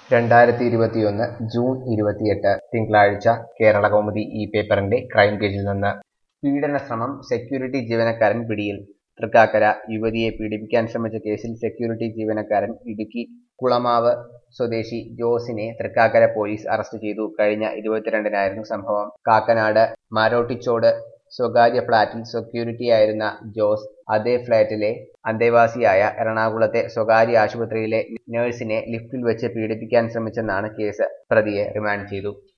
രണ്ടായിരത്തി ഇരുപത്തിയൊന്ന് ജൂൺ ഇരുപത്തിയെട്ട് തിങ്കളാഴ്ച കേരള കൗമുദി ഈ പേപ്പറിന്റെ ക്രൈം പേജിൽ നിന്ന് പീഡന ശ്രമം സെക്യൂരിറ്റി ജീവനക്കാരൻ പിടിയിൽ തൃക്കാക്കര യുവതിയെ പീഡിപ്പിക്കാൻ ശ്രമിച്ച കേസിൽ സെക്യൂരിറ്റി ജീവനക്കാരൻ ഇടുക്കി കുളമാവ് സ്വദേശി ജോസിനെ തൃക്കാക്കര പോലീസ് അറസ്റ്റ് ചെയ്തു കഴിഞ്ഞ ഇരുപത്തിരണ്ടിനായിരുന്നു സംഭവം കാക്കനാട് മാരോട്ടിച്ചോട് സ്വകാര്യ ഫ്ളാറ്റിൽ സെക്യൂരിറ്റിയായിരുന്ന ജോസ് അതേ ഫ്ളാറ്റിലെ അന്തേവാസിയായ എറണാകുളത്തെ സ്വകാര്യ ആശുപത്രിയിലെ നഴ്സിനെ ലിഫ്റ്റിൽ വെച്ച് പീഡിപ്പിക്കാൻ ശ്രമിച്ചെന്നാണ് കേസ് പ്രതിയെ റിമാൻഡ് ചെയ്തു